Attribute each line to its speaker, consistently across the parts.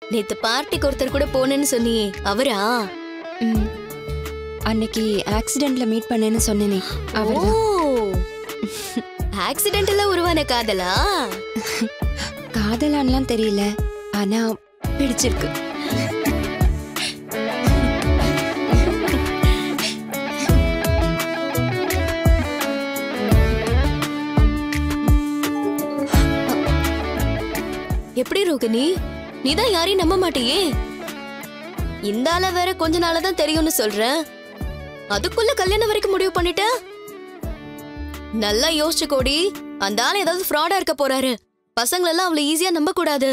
Speaker 1: நேத்து பார்ட்டிக்கு ஒருத்தர் கூட போனேன்னு சொன்னியே அவரா
Speaker 2: ம். அன்னைக்கு ஆக்சிடென்ட்ல மீட் பண்ணேன்னு சொன்னேனே
Speaker 1: ஓ
Speaker 2: அவர்தான்
Speaker 1: ஆக்சிடென்ட்ல உருவான காதலா
Speaker 2: காதலான்லாம் தெரியல ஆனா பிடிச்சிருக்கு
Speaker 1: எப்படி ரோகிணி நீதான் யாரையும் நம்ப மாட்டியே இந்த ஆள வேற கொஞ்ச நாளா தான் தெரியும்னு சொல்ற அதுக்குள்ள கல்யாணம் வரைக்கும் முடிவு பண்ணிட்ட நல்லா யோசிச்சு கோடி அந்த ஆள் ஏதாவது ஃப்ராடா இருக்க போறாரு பசங்களெல்லாம் அவ்வளவு ஈஸியா நம்ப கூடாது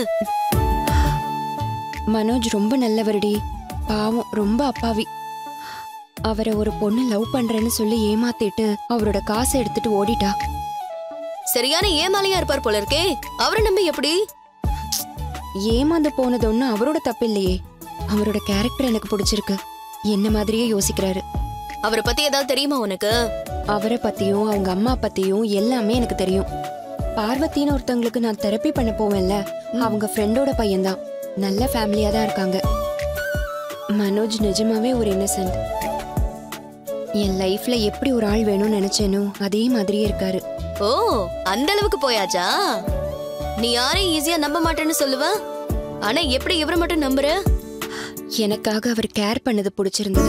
Speaker 2: மனோஜ் ரொம்ப நல்லவருடி பாவம் ரொம்ப அப்பாவி அவரை ஒரு பொண்ணு லவ் பண்றேன்னு சொல்லி ஏமாத்திட்டு அவரோட காசை எடுத்துட்டு ஓடிட்டா
Speaker 1: சரியான ஏமாலியா இருப்பார் போல இருக்கே அவரை நம்பி எப்படி
Speaker 2: ஏமாந்து போனது ஒன்றும் அவரோட தப்பு இல்லையே அவரோட கேரக்டர் எனக்கு பிடிச்சிருக்கு என்ன மாதிரியே யோசிக்கிறாரு
Speaker 1: அவரை பத்தி ஏதாவது தெரியுமா உனக்கு
Speaker 2: அவரை பத்தியும் அவங்க அம்மா பத்தியும் எல்லாமே எனக்கு தெரியும் பார்வதின்னு ஒருத்தவங்களுக்கு நான் தெரப்பி பண்ண போவேன்ல அவங்க ஃப்ரெண்டோட பையன்தான் நல்ல ஃபேமிலியா தான் இருக்காங்க மனோஜ் நிஜமாவே ஒரு இன்னசென்ட் என் லைஃப்ல எப்படி ஒரு ஆள் வேணும்னு நினைச்சேனோ அதே மாதிரியே இருக்காரு
Speaker 1: ஓ அந்த அளவுக்கு போயாச்சா நீ யாரையும் ஈஸியா நம்ப மாட்டேன்னு சொல்லுவ ஆனா எப்படி இவரை மட்டும் நம்புற
Speaker 2: எனக்காக அவர் கேர் பண்ணது பிடிச்சிருந்தது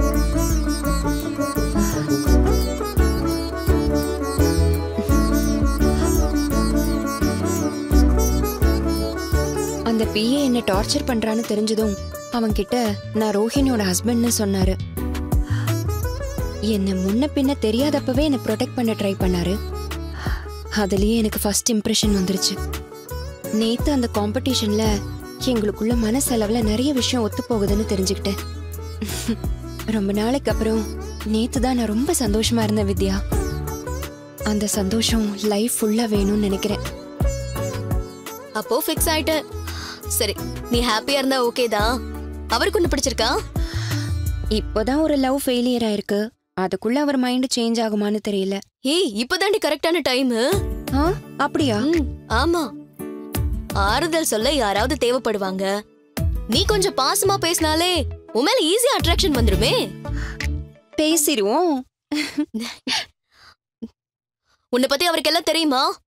Speaker 2: அந்த பிஏ என்ன டார்ச்சர் பண்றான்னு தெரிஞ்சதும் அவன்கிட்ட நான் ரோஹினியோட ஹஸ்பண்ட்னு சொன்னாரு என்ன முன்ன பின்ன தெரியாதப்பவே என்ன ப்ரொடெக்ட் பண்ண ட்ரை பண்ணாரு அதுலயே எனக்கு ஃபர்ஸ்ட் இம்ப்ரெஷன் வந்துருச்சு நேத்து அந்த காம்படிஷன்ல எங்களுக்குள்ள மனசளவுல நிறைய விஷயம் ஒத்து போகுதுன்னு தெரிஞ்சுக்கிட்டேன் ரொம்ப நாளைக்கு அப்புறம் நேத்து தான் நான் ரொம்ப சந்தோஷமா இருந்தேன் வித்யா அந்த சந்தோஷம் லைஃப் ஃபுல்லா வேணும்னு நினைக்கிறேன்
Speaker 1: அப்போ ஃபிக்ஸ் ஆயிட்ட சரி நீ ஹாப்பியா இருந்தா ஓகே தான் அவருக்கு ஒண்ணு பிடிச்சிருக்கா
Speaker 2: இப்போதான் ஒரு லவ் ஃபெயிலியர் ஆயிருக்கு அதுக்குள்ள அவர் மைண்ட் சேஞ்ச் ஆகுமான்னு தெரியல
Speaker 1: ஏய் இப்பதாண்டி கரெக்டான டைம்
Speaker 2: ஆ அப்படியா
Speaker 1: ஆமா ஆறுதல் சொல்ல யாராவது தேவைப்படுவாங்க நீ கொஞ்சம் பாசமா பேசினாலே உன் மேல ஈஸியா அட்ராக்ஷன் வந்துருமே
Speaker 2: பேசிடுவோம்
Speaker 1: உன்னை பத்தி அவருக்கு எல்லாம் தெரியுமா